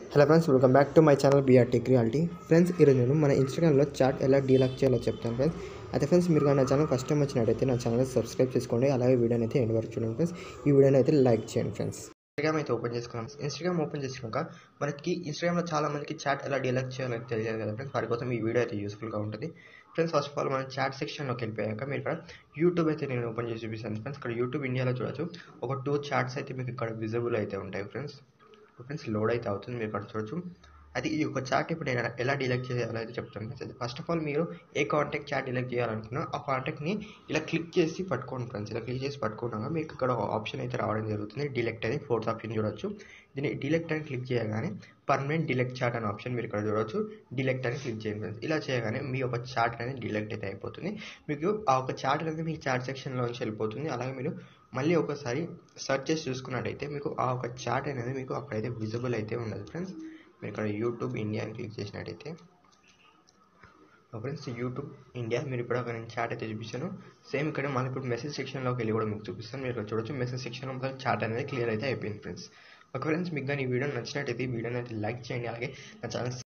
hello friends welcome back to my channel BR tech reality friends ఈరోజు నేను మన ఇన్స్టాగ్రామ్లో చాట్ ఎలా డీలాక్ చేయాలో చెప్తాను ఫ్రెండ్స్ అయితే ఫ్రెండ్స్ మీరు కానీ నా ఛానల్ ఫస్ట్ టైం వచ్చినట్టయితే నా ఛానల్ సబ్స్క్రైబ్ చేసుకోండి అలాగే వీడియోని అయితే ఎండ్ వరకు చూడండి ఫ్రెండ్స్ ఈ వీడియోని అయితే లైక్ చేయండి ఫ్రెండ్స్ ఇన్స్టాగ్రామ్ అయితే ఓపెన్ చేసుకున్నాం ఇన్స్టాగ్రామ్ ఓపెన్ చేసుకున్నాక మనకి ఇన్స్టాగ్రామ్లో చాలా మందికి చాట్ ఎలా డీలాక్ చేయాలో తెలియదు కదా ఫ్రెండ్స్ వారి కోసం ఈ వీడియో అయితే యూస్ఫుల్గా ఉంటుంది ఫ్రెండ్స్ ఫస్ట్ ఆఫ్ ఆల్ మనం చాట్ సెక్షన్లోకి వెళ్ళిపోయాక మీరు ఇక్కడ యూట్యూబ్ అయితే నేను ఓపెన్ చేసి చూపిస్తాను ఫ్రెండ్స్ ఇక్కడ యూట్యూబ్ ఇండియాలో చూడొచ్చు ఒక టూ చాట్స్ అయితే మీకు ఇక్కడ విజిబుల్ అయితే ఉంటాయి ఫ్రెండ్స్ ఫ్రెండ్స్ లోడ్ అయితే అవుతుంది మీరు ఇక్కడ చూడొచ్చు అయితే ఈ యొక్క చాట్ ఇప్పుడు నేను ఎలా డిలెక్ట్ చేయాలో అయితే చెప్తాను ఫస్ట్ ఆఫ్ ఆల్ మీరు ఏ కాంటాక్ట్ చాట్ డిలెక్ట్ చేయాలనుకున్నా ఆ కాంటాక్ట్ని ఇలా క్లిక్ చేసి పట్టుకోండి ఫ్రెండ్స్ ఇలా క్లిక్ చేసి పట్టుకున్నాక మీకు ఇక్కడ ఒక ఆప్షన్ అయితే రావడం జరుగుతుంది డిలెక్ట్ అని ఫోర్త్ ఆప్షన్ చూడొచ్చు దీన్ని డిలెక్ట్ అని క్లిక్ చేయగానే పర్మనెంట్ డిలెక్ట్ చాట్ అనే ఆప్షన్ మీరు ఇక్కడ చూడొచ్చు డిలెక్ట్ అని క్లిక్ చేయండి ఫ్రెండ్స్ ఇలా చేయగానే మీ యొక్క చాట్ అనేది డిలెక్ట్ అయితే అయిపోతుంది మీకు ఆ ఒక చాట్ అనేది మీ చాట్ సెక్షన్లోంచి వెళ్ళిపోతుంది అలాగే మీరు మళ్ళీ ఒకసారి సెర్చ్ చేసి చూసుకున్నట్టయితే మీకు ఆ ఒక చాట్ అనేది మీకు అక్కడైతే విజిబుల్ అయితే ఉండదు ఫ్రెండ్స్ మీరు ఇక్కడ యూట్యూబ్ ఇండియా అని క్లిక్ చేసినట్టయితే ఫ్రెండ్స్ యూట్యూబ్ ఇండియా మీరు ఇప్పుడు ఒక నేను చాట్ అయితే చూపిస్తాను సేమ్ ఇక్కడ మళ్ళీ ఇప్పుడు మెసేజ్ సెక్షన్లోకి వెళ్ళి కూడా మీకు చూపిస్తాను మీరు ఇక్కడ చూడొచ్చు మెసేజ్ సెక్షన్లో మొత్తం చాట్ అనేది క్లియర్ అయితే అయిపోయింది ఫ్రెండ్స్ ఒక ఫ్రెండ్స్ మీకు కానీ ఈ వీడియో నచ్చినట్టయితే ఈ వీడియోని అయితే లైక్ చేయండి అలాగే నా ఛానల్